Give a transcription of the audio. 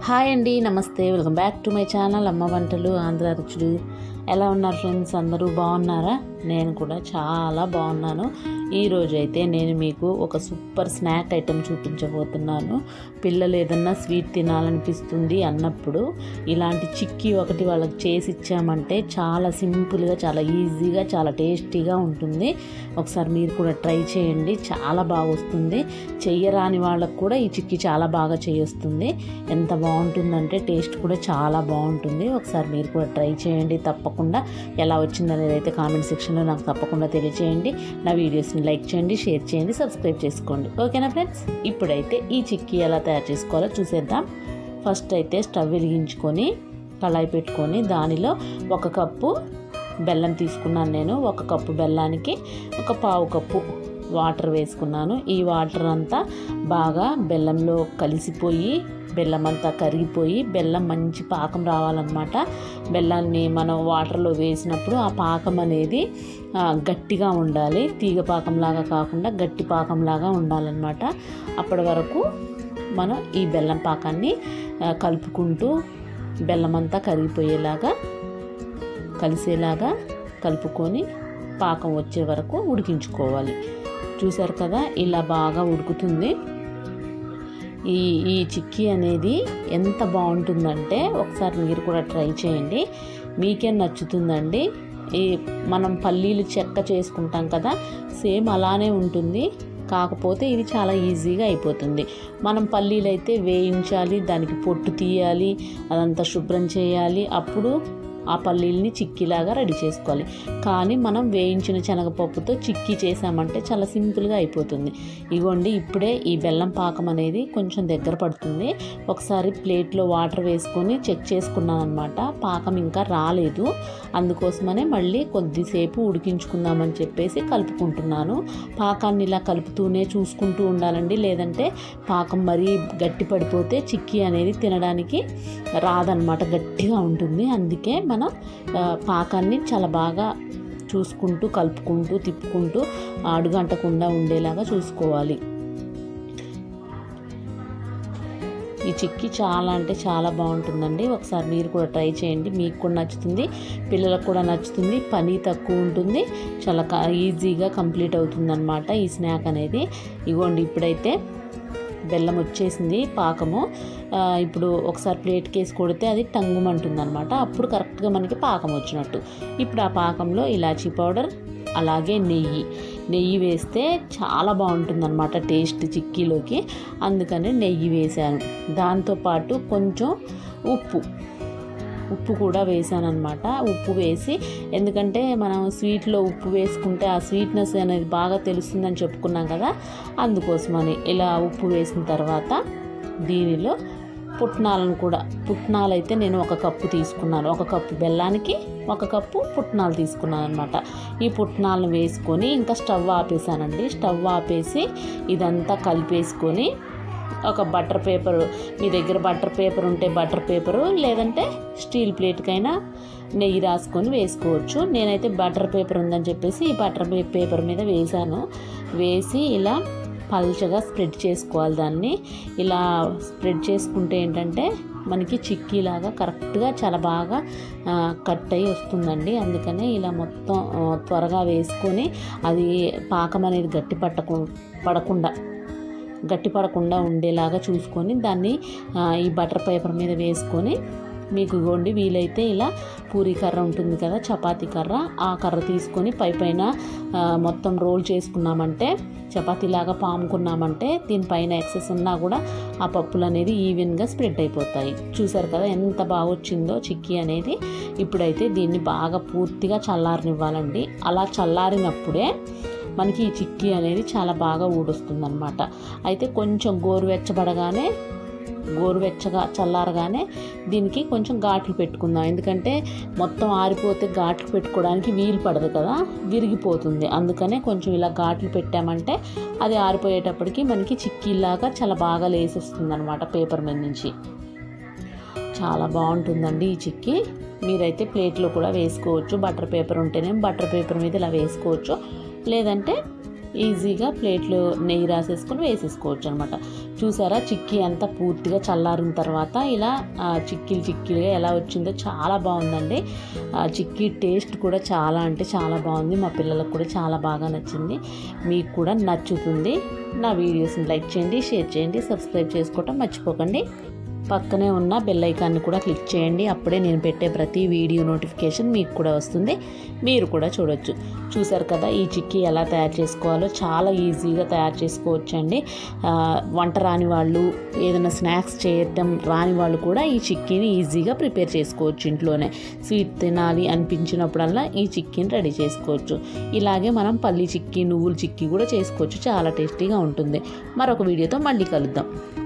hi అండి నమస్తే welcome back to my channel అమ్మ వంటలు ఆంధ్ర రుచులు ఎలా ఉన్నారు ఫ్రెండ్స్ అందరూ బాగున్నారా నేను కూడా చాలా బాగున్నాను ఈరోజు అయితే నేను మీకు ఒక సూపర్ స్నాక్ ఐటెం చూపించబోతున్నాను పిల్లలు ఏదన్నా స్వీట్ తినాలనిపిస్తుంది అన్నప్పుడు ఇలాంటి చిక్కీ ఒకటి వాళ్ళకి చేసి ఇచ్చామంటే చాలా సింపుల్గా చాలా ఈజీగా చాలా టేస్టీగా ఉంటుంది ఒకసారి మీరు కూడా ట్రై చేయండి చాలా బాగా వస్తుంది చెయ్యరాని వాళ్ళకు కూడా ఈ చిక్కీ చాలా బాగా చేయొస్తుంది ఎంత బాగుంటుందంటే టేస్ట్ కూడా చాలా బాగుంటుంది ఒకసారి మీరు కూడా ట్రై చేయండి తప్పకుండా ఎలా వచ్చిందనేది అయితే కామెంట్ సెక్షన్లో నాకు తప్పకుండా తెలియచేయండి నా వీడియోస్ని లైక్ చేయండి షేర్ చేయండి సబ్స్క్రైబ్ చేసుకోండి ఓకేనా ఫ్రెండ్స్ ఇప్పుడైతే ఈ చిక్కీ ఎలా తయారు చేసుకోవాలో చూసేద్దాం ఫస్ట్ అయితే స్టవ్ వెలిగించుకొని కళాయి పెట్టుకొని దానిలో ఒక కప్పు బెల్లం తీసుకున్నాను నేను ఒక కప్పు బెల్లానికి ఒక పావు కప్పు వాటర్ వేసుకున్నాను ఈ వాటర్ అంతా బాగా బెల్లంలో కలిసిపోయి బెల్లం అంతా కరిగిపోయి బెల్లం మంచి పాకం రావాలన్నమాట బెల్లాన్ని మనం వాటర్లో వేసినప్పుడు ఆ పాకం అనేది ఆ, గట్టిగా ఉండాలి తీగ పాకంలాగా కాకుండా గట్టి పాకంలాగా ఉండాలన్నమాట అప్పటి వరకు మనం ఈ బెల్లం పాకాన్ని ఆ, కలుపుకుంటూ బెల్లం అంతా కరిగిపోయేలాగా కలిసేలాగా కలుపుకొని పాకం వచ్చే వరకు ఉడికించుకోవాలి చూసారు కదా ఇలా బాగా ఉడుకుతుంది ఈ ఈ చిక్కీ అనేది ఎంత బాగుంటుందంటే ఒకసారి మీరు కూడా ట్రై చేయండి మీకే నచ్చుతుందండి ఈ మనం పల్లీలు చెక్క చేసుకుంటాం కదా సేమ్ అలానే ఉంటుంది కాకపోతే ఇది చాలా ఈజీగా అయిపోతుంది మనం పల్లీలు అయితే వేయించాలి దానికి పొట్టు తీయాలి అదంతా శుభ్రం చేయాలి అప్పుడు ఆ పల్లీల్ని చిక్కీలాగా రెడీ చేసుకోవాలి కానీ మనం వేయించిన శనగపప్పుతో చిక్కీ చేసామంటే చాలా సింపుల్గా అయిపోతుంది ఇగోండి ఇప్పుడే ఈ బెల్లం పాకం అనేది కొంచెం దగ్గర పడుతుంది ఒకసారి ప్లేట్లో వాటర్ వేసుకొని చెక్ చేసుకున్నాను అనమాట పాకం ఇంకా రాలేదు అందుకోసమనే మళ్ళీ కొద్దిసేపు ఉడికించుకుందామని చెప్పేసి కలుపుకుంటున్నాను పాకాన్ని ఇలా కలుపుతూనే చూసుకుంటూ ఉండాలండి లేదంటే పాకం మరీ గట్టి పడిపోతే చిక్కీ అనేది తినడానికి రాదనమాట గట్టిగా ఉంటుంది అందుకే మనం ఆ, పాకాన్ని చాలా బాగా చూసుకుంటూ కలుపుకుంటూ తిప్పుకుంటూ అడుగంటకుండా ఉండేలాగా చూసుకోవాలి ఈ చిక్కీ చాలా అంటే చాలా బాగుంటుందండి ఒకసారి మీరు కూడా ట్రై చేయండి మీకు కూడా నచ్చుతుంది పిల్లలకు కూడా నచ్చుతుంది పని తక్కువ ఉంటుంది చాలా క- ఈజీగా కంప్లీట్ అవుతుందన్నమాట ఈ స్నాక్ అనేది ఇగోండి ఇప్పుడైతే బెల్లం వచ్చేసింది పాకము ఆ, ఇప్పుడు ఒకసారి ప్లేట్కి వేసి కొడితే అది టంగుమంటుంది అనమాట అప్పుడు కరెక్ట్గా మనకి పాకం వచ్చినట్టు ఇప్పుడు ఆ పాకంలో ఇలాచీ పౌడర్ అలాగే నెయ్యి నెయ్యి వేస్తే చాలా బాగుంటుందన్నమాట టేస్ట్ చిక్కీలోకి అందుకని నెయ్యి వేశాను దాంతోపాటు కొంచెం ఉప్పు ఉప్పు కూడా వేసాను అనమాట ఉప్పు వేసి ఎందుకంటే మనం స్వీట్లో ఉప్పు వేసుకుంటే ఆ స్వీట్నెస్ అనేది బాగా తెలుస్తుందని చెప్పుకున్నాం కదా అందుకోసమని ఇలా ఉప్పు వేసిన తర్వాత దీనిలో పుట్నాలను కూడా పుట్నాలు అయితే నేను ఒక కప్పు తీసుకున్నాను ఒక కప్పు బెల్లానికి ఒక కప్పు పుట్నాలు తీసుకున్నాను అనమాట ఈ పుట్నాలను వేసుకొని ఇంకా స్టవ్ ఆపేసానండి స్టవ్ ఆపేసి ఇదంతా కలిపేసుకొని ఒక బటర్ పేపర్ మీ దగ్గర బటర్ పేపర్ ఉంటే బటర్ పేపరు లేదంటే స్టీల్ ప్లేట్కైనా నెయ్యి రాసుకొని వేసుకోవచ్చు నేనైతే బటర్ పేపర్ ఉందని చెప్పేసి ఈ బటర్ పే- పేపర్ మీద వేసాను వేసి ఇలా పల్చగా స్ప్రెడ్ చేసుకోవాలి దాన్ని ఇలా స్ప్రెడ్ చేసుకుంటే ఏంటంటే మనకి చిక్కీలాగా కరెక్ట్గా చాలా బాగా ఆ, కట్ అయ్యి వస్తుందండి అందుకనే ఇలా మొత్తం ఆ, త్వరగా వేసుకొని అది పాకం అనేది గట్టి పట్టకు పడకుండా గట్టి పడకుండా ఉండేలాగా చూసుకొని దాన్ని ఆ, ఈ బటర్ పేపర్ మీద వేసుకొని మీకు ఇగోండి వీలైతే ఇలా పూరి కర్ర ఉంటుంది కదా చపాతీ కర్ర ఆ కర్ర తీసుకొని పై పైన ఆ, మొత్తం రోల్ చేసుకున్నామంటే చపాతీలాగా పాముకున్నామంటే దీనిపైన ఎక్సెస్ ఉన్నా కూడా ఆ పప్పులు అనేది ఈవెన్గా స్ప్రెడ్ అయిపోతాయి చూసారు కదా ఎంత బాగా వచ్చిందో చిక్కీ అనేది ఇప్పుడైతే దీన్ని బాగా పూర్తిగా చల్లారనివ్వాలండి అలా చల్లారినప్పుడే మనకి ఈ చిక్కీ అనేది చాలా బాగా ఊడొస్తుందన్నమాట అయితే కొంచెం గోరువెచ్చబడగానే గోరువెచ్చగా చల్లారగానే దీనికి కొంచెం ఘాట్లు పెట్టుకుందాం ఎందుకంటే మొత్తం ఆరిపోతే ఘాట్లు పెట్టుకోవడానికి వీలు పడదు కదా విరిగిపోతుంది అందుకనే కొంచెం ఇలా ఘాట్లు పెట్టామంటే అది ఆరిపోయేటప్పటికి మనకి చిక్కీలాగా చాలా బాగా లేసేస్తుంది అనమాట పేపర్ మీద నుంచి చాలా బాగుంటుందండి ఈ చిక్కీ మీరైతే ప్లేట్లో కూడా వేసుకోవచ్చు బటర్ పేపర్ ఉంటేనే బటర్ పేపర్ మీద ఇలా వేసుకోవచ్చు లేదంటే ఈజీగా ప్లేట్లో నెయ్యి రాసేసుకొని వేసేసుకోవచ్చు అనమాట చూసారా చిక్కీ అంతా పూర్తిగా చల్లారిన తర్వాత ఇలా ఆ, చిక్కీలు చిక్కీలుగా ఎలా వచ్చిందో చాలా బాగుందండి ఆ, చిక్కీ టేస్ట్ కూడా చాలా అంటే చాలా బాగుంది మా పిల్లలకు కూడా చాలా బాగా నచ్చింది మీకు కూడా నచ్చుతుంది నా వీడియోస్ని లైక్ చేయండి షేర్ చేయండి సబ్స్క్రైబ్ చేసుకోవటం మర్చిపోకండి పక్కనే ఉన్న బెల్ ఐకాన్ని కూడా క్లిక్ చేయండి అప్పుడే నేను పెట్టే ప్రతి వీడియో నోటిఫికేషన్ మీకు కూడా వస్తుంది మీరు కూడా చూడొచ్చు చూసారు కదా ఈ చిక్కీ ఎలా తయారు చేసుకోవాలో చాలా ఈజీగా తయారు చేసుకోవచ్చండి ఆ, వంట రాని వాళ్ళు ఏదైనా స్నాక్స్ చేయటం రాని వాళ్ళు కూడా ఈ చిక్కీని ఈజీగా ప్రిపేర్ చేసుకోవచ్చు ఇంట్లోనే స్వీట్ తినాలి అనిపించినప్పుడల్లా ఈ చిక్కీని రెడీ చేసుకోవచ్చు ఇలాగే మనం పల్లి చిక్కీ నువ్వుల చిక్కీ కూడా చేసుకోవచ్చు చాలా టేస్టీగా ఉంటుంది మరొక వీడియోతో మళ్ళీ కలుద్దాం